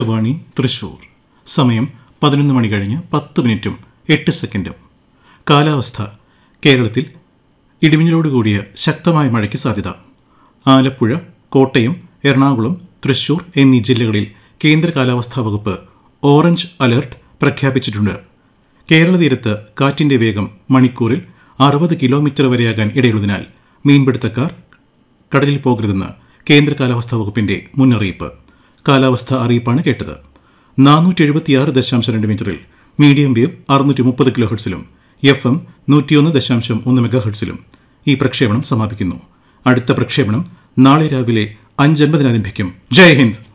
വാണി തൃശൂർ സമയം പതിനൊന്ന് മണി കഴിഞ്ഞ് പത്ത് മിനിറ്റും എട്ട് സെക്കൻഡും കാലാവസ്ഥ കേരളത്തിൽ ഇടിമിന്നലോടുകൂടിയ ശക്തമായ മഴയ്ക്ക് സാധ്യത ആലപ്പുഴ കോട്ടയം എറണാകുളം തൃശൂർ എന്നീ ജില്ലകളിൽ കേന്ദ്ര കാലാവസ്ഥാ വകുപ്പ് ഓറഞ്ച് അലർട്ട് പ്രഖ്യാപിച്ചിട്ടുണ്ട് കേരള തീരത്ത് കാറ്റിന്റെ വേഗം മണിക്കൂറിൽ അറുപത് കിലോമീറ്റർ വരെയാകാൻ ഇടയുള്ളതിനാൽ മീൻപിടുത്തക്കാർ കടലിൽ പോകരുതെന്ന് കേന്ദ്ര കാലാവസ്ഥാ വകുപ്പിന്റെ മുന്നറിയിപ്പ് കാലാവസ്ഥാ അറിയിപ്പാണ് കേട്ടത് നാനൂറ്റി എഴുപത്തിയാറ് ദശാംശം രണ്ട് മീറ്ററിൽ മീഡിയം വേവ് അറുന്നൂറ്റി മുപ്പത് കിലോ ഹെർട്സിലും എഫ് എം നൂറ്റിയൊന്ന് ദശാംശം ഒന്ന് മെഗാ ഹെർട്സിലും ഈ പ്രക്ഷേപണം സമാപിക്കുന്നു അടുത്ത പ്രക്ഷേപണം നാളെ രാവിലെ അഞ്ചൻപതിന് ആരംഭിക്കും ജയ് ഹിന്ദ്